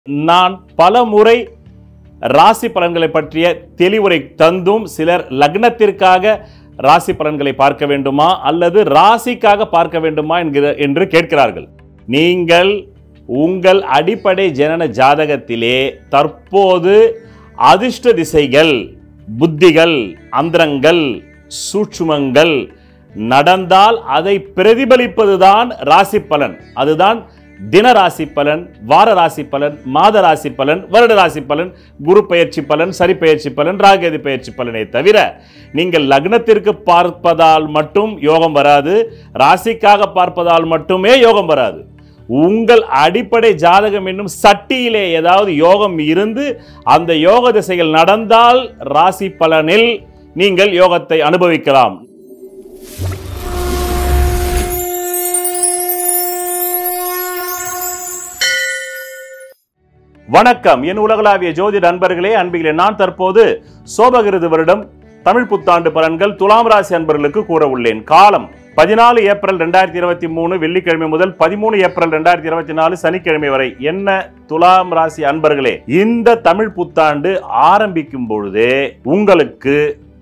நான் பல முறை ராசி பலன்களை பற்றிய தெளிவுரை தந்தும் சிலர் லக்னத்திற்காக ராசி பலன்களை பார்க்க வேண்டுமா அல்லது ராசிக்காக பார்க்க வேண்டுமா என்கிற என்று கேட்கிறார்கள் நீங்கள் உங்கள் அடிப்படை ஜனன ஜாதகத்திலே தற்போது அதிர்ஷ்ட திசைகள் புத்திகள் அந்தரங்கள் சூட்சுமங்கள் நடந்தால் அதை பிரதிபலிப்பதுதான் ராசி பலன் அதுதான் தின ராசி பலன் வார ராசி பலன் மாத ராசி பலன் வருட ராசி பலன் குரு பெயர்ச்சி பலன் சரி பெயர்ச்சி பலன் ராகேது பெயர்ச்சி பலனை தவிர நீங்கள் லக்னத்திற்கு பார்ப்பதால் மட்டும் யோகம் வராது ராசிக்காக பார்ப்பதால் மட்டுமே யோகம் வராது உங்கள் அடிப்படை ஜாதகம் என்னும் சட்டியிலே ஏதாவது யோகம் இருந்து அந்த யோக திசைகள் நடந்தால் ராசி பலனில் நீங்கள் யோகத்தை அனுபவிக்கலாம் வணக்கம் என் உலகளாவிய ஜோதி நண்பர்களே அன்பிகளே நான் தற்போது சோபகிருது வருடம் தமிழ் புத்தாண்டு பலன்கள் துலாம் ராசி அன்பர்களுக்கு கூற உள்ளேன் காலம் பதினாலு ஏப்ரல் ரெண்டாயிரத்தி இருபத்தி மூணு வெள்ளிக்கிழமை முதல் பதிமூணு ஏப்ரல் ரெண்டாயிரத்தி இருபத்தி நாலு சனிக்கிழமை வரை என்ன துலாம் ராசி அன்பர்களே இந்த தமிழ் புத்தாண்டு ஆரம்பிக்கும் பொழுதே உங்களுக்கு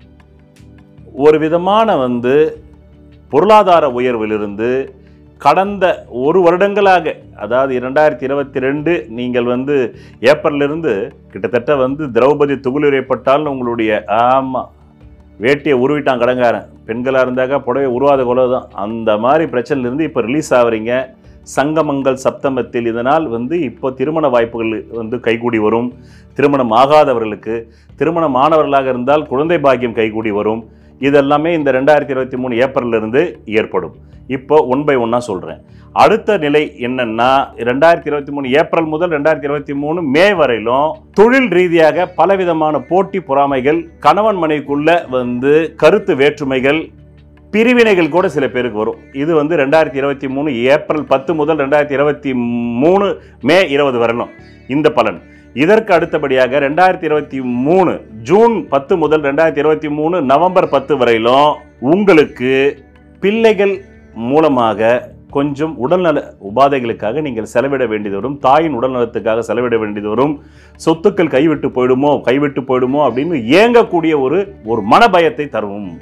ஒரு விதமான வந்து பொருளாதார உயர்விலிருந்து கடந்த ஒரு வருடங்களாக அதாவது இரண்டாயிரத்தி இருபத்தி ரெண்டு நீங்கள் வந்து ஏப்ரலிருந்து கிட்டத்தட்ட வந்து திரௌபதி துகுலுரைப்பட்டால் உங்களுடைய ஆமாம் வேட்டியை உருவிட்டான் கடங்காரன் பெண்களாக இருந்தாக்கா புடவை உருவாத கொலை தான் அந்த மாதிரி பிரச்சனையிலேருந்து இப்போ ரிலீஸ் ஆகுறீங்க சங்கமங்கள் சப்தமத்தில் இதனால் வந்து இப்போ திருமண வாய்ப்புகள் வந்து கைகூடி வரும் திருமணம் ஆகாதவர்களுக்கு திருமணம் ஆனவர்களாக இருந்தால் குழந்தை பாக்கியம் கைகூடி வரும் இதெல்லாமே இந்த ரெண்டாயிரத்தி இருபத்தி மூணு ஏப்ரல்லிருந்து ஏற்படும் இப்போ ஒன் பை ஒன்னாக சொல்கிறேன் அடுத்த நிலை என்னன்னா ரெண்டாயிரத்தி இருபத்தி மூணு ஏப்ரல் முதல் ரெண்டாயிரத்தி இருபத்தி மூணு மே வரையிலும் தொழில் ரீதியாக பலவிதமான போட்டி பொறாமைகள் கணவன் மனைவிக்குள்ள வந்து கருத்து வேற்றுமைகள் பிரிவினைகள் கூட சில பேருக்கு வரும் இது வந்து ரெண்டாயிரத்தி இருபத்தி மூணு ஏப்ரல் பத்து முதல் ரெண்டாயிரத்தி இருபத்தி மூணு மே இருபது வரணும் இந்த பலன் இதற்கு அடுத்தபடியாக ரெண்டாயிரத்தி இருபத்தி மூணு ஜூன் பத்து முதல் ரெண்டாயிரத்தி இருபத்தி மூணு நவம்பர் பத்து வரையிலும் உங்களுக்கு பிள்ளைகள் மூலமாக கொஞ்சம் உடல்நல உபாதைகளுக்காக நீங்கள் செலவிட வேண்டியது வரும் தாயின் உடல்நலத்துக்காக செலவிட வேண்டியது வரும் சொத்துக்கள் கைவிட்டு போயிடுமோ கைவிட்டு போயிடுமோ அப்படின்னு ஏங்கக்கூடிய ஒரு ஒரு மனபயத்தை தரும்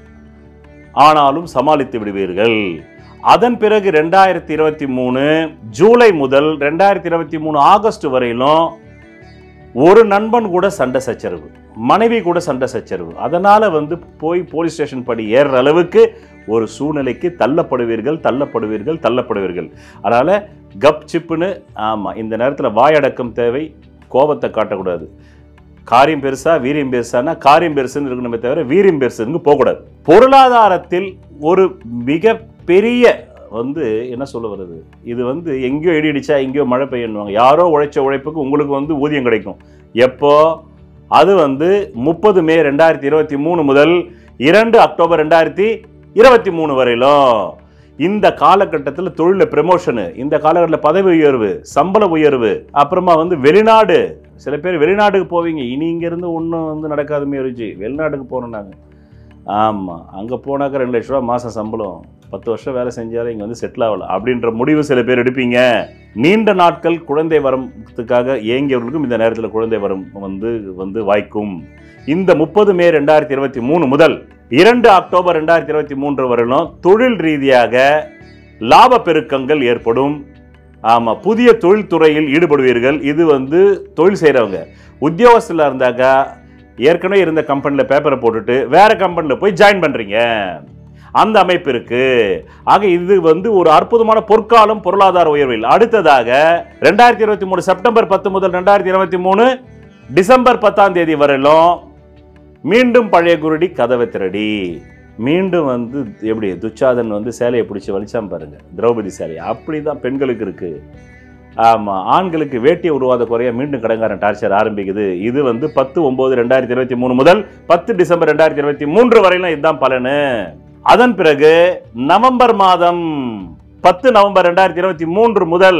ஆனாலும் சமாளித்து விடுவீர்கள் அதன் பிறகு ரெண்டாயிரத்தி இருபத்தி மூணு ஜூலை முதல் ரெண்டாயிரத்தி இருபத்தி மூணு ஆகஸ்ட் வரையிலும் ஒரு நண்பன் கூட சண்டை சச்சரவு மனைவி கூட சண்டை சச்சரவு அதனால வந்து போய் போலீஸ் ஸ்டேஷன் படி ஏறுற அளவுக்கு ஒரு சூழ்நிலைக்கு தள்ளப்படுவீர்கள் தள்ளப்படுவீர்கள் தள்ளப்படுவீர்கள் அதனால கப் சிப்புன்னு ஆமாம் இந்த நேரத்தில் வாயடக்கம் தேவை கோபத்தை காட்டக்கூடாது காரியம் பெருசா வீரியம் பெருசானா காரியம் பெருசுன்னு இருக்கணுமே தவிர வீரியம் பெருசுன்னு போகக்கூடாது பொருளாதாரத்தில் ஒரு மிக பெரிய வந்து என்ன சொல்ல வருது இது வந்து எங்கேயோ இடி அடிச்சா எங்கேயோ மழை பெய்யணுவாங்க யாரோ உழைச்ச உழைப்புக்கு உங்களுக்கு வந்து ஊதியம் கிடைக்கும் எப்போ அது வந்து முப்பது மே ரெண்டாயிரத்தி இருபத்தி மூணு முதல் இரண்டு அக்டோபர் ரெண்டாயிரத்தி இருபத்தி மூணு வரையிலும் இந்த காலகட்டத்தில் தொழிலில் ப்ரமோஷனு இந்த காலகட்டத்தில் பதவி உயர்வு சம்பள உயர்வு அப்புறமா வந்து வெளிநாடு சில பேர் வெளிநாட்டுக்கு போவீங்க இனி இங்கேருந்து ஒன்றும் வந்து நடக்காதுமே ருச்சி வெளிநாட்டுக்கு போகிறோம் நாங்கள் ஆமாம் அங்கே போனாக்கா ரெண்டு லட்ச ரூபா மாதம் சம்பளம் பத்து வருஷம் வேலை செஞ்சாலும் இங்கே வந்து செட்டில் ஆகலாம் அப்படின்ற முடிவு சில பேர் எடுப்பீங்க நீண்ட நாட்கள் குழந்தை வரத்துக்காக ஏங்கியவர்களுக்கும் இந்த நேரத்தில் குழந்தை வரம் வந்து வந்து வாய்க்கும் இந்த முப்பது மே ரெண்டாயிரத்தி இருபத்தி மூணு முதல் இரண்டு அக்டோபர் ரெண்டாயிரத்தி இருபத்தி மூன்று வரையிலும் தொழில் ரீதியாக லாப பெருக்கங்கள் ஏற்படும் ஆமாம் புதிய தொழில்துறையில் ஈடுபடுவீர்கள் இது வந்து தொழில் செய்கிறவங்க உத்தியோகஸ்தில் இருந்தாக்கா ஏற்கனவே இருந்த கம்பெனியில் பேப்பரை போட்டுட்டு வேற கம்பெனியில் போய் ஜாயின் பண்ணுறீங்க அந்த அமைப்பு இருக்கு ஆக இது வந்து ஒரு அற்புதமான பொற்காலம் பொருளாதார உயர்வில் அடுத்ததாக ரெண்டாயிரத்தி இருபத்தி மூணு செப்டம்பர் பத்து முதல் ரெண்டாயிரத்தி இருபத்தி மூணு டிசம்பர் பத்தாம் தேதி வரையிலும் மீண்டும் பழைய குருடி கதவை திரடி மீண்டும் வந்து எப்படி துச்சாதன் வந்து சேலையை பிடிச்சி வலிச்சாம் பாருங்க திரௌபதி சேலையை அப்படிதான் பெண்களுக்கு இருக்கு ஆமாம் ஆண்களுக்கு வேட்டியை உருவாத குறைய மீண்டும் கடங்காரன் டார்ச்சர் ஆரம்பிக்குது இது வந்து பத்து ஒன்பது ரெண்டாயிரத்தி இருபத்தி மூணு முதல் பத்து டிசம்பர் ரெண்டாயிரத்தி இருபத்தி மூன்று வரையிலும் இதுதான் பலனு அதன் பிறகு நவம்பர் மாதம் பத்து நவம்பர் ரெண்டாயிரத்தி இருபத்தி மூன்று முதல்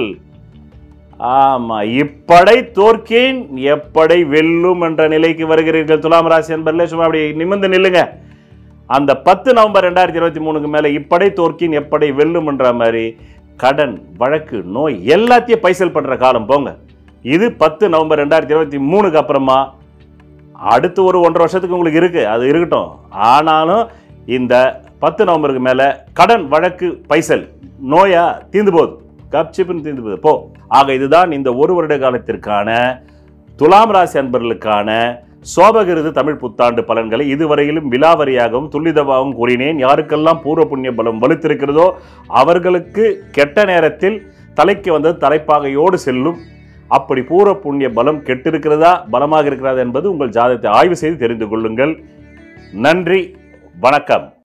ஆமா இப்படை தோற்கேன் எப்படை வெல்லும் என்ற நிலைக்கு வருகிறீர்கள் துலாம் ராசி என்பதில் சும்மா அப்படி நிமிர்ந்து நில்லுங்க அந்த பத்து நவம்பர் ரெண்டாயிரத்தி இருபத்தி மூணுக்கு மேலே இப்படை தோற்கின் எப்படை வெல்லும் என்ற மாதிரி கடன் வழக்கு நோய் எல்லாத்தையும் பைசல் பண்ற காலம் போங்க இது பத்து நவம்பர் ரெண்டாயிரத்தி இருபத்தி மூணுக்கு அப்புறமா அடுத்து ஒரு ஒன்றரை வருஷத்துக்கு உங்களுக்கு இருக்கு அது இருக்கட்டும் ஆனாலும் இந்த பத்து நவம்பருக்கு மேல கடன் வழக்கு பைசல் நோயா தீந்து போகுது கப்சிப்புன்னு தீந்து போகுது போ ஆக இதுதான் இந்த ஒரு வருட காலத்திற்கான துலாம் ராசி அன்பர்களுக்கான சோபகிருது தமிழ் புத்தாண்டு பலன்களை இதுவரையிலும் விலாவரியாகவும் துல்லிதமாகவும் கூறினேன் யாருக்கெல்லாம் பூர்வ புண்ணிய பலம் வலுத்திருக்கிறதோ அவர்களுக்கு கெட்ட நேரத்தில் தலைக்கு வந்தது தலைப்பாகையோடு செல்லும் அப்படி பூர்வ புண்ணிய பலம் கெட்டிருக்கிறதா பலமாக இருக்கிறதா என்பது உங்கள் ஜாதகத்தை ஆய்வு செய்து தெரிந்து கொள்ளுங்கள் நன்றி வணக்கம்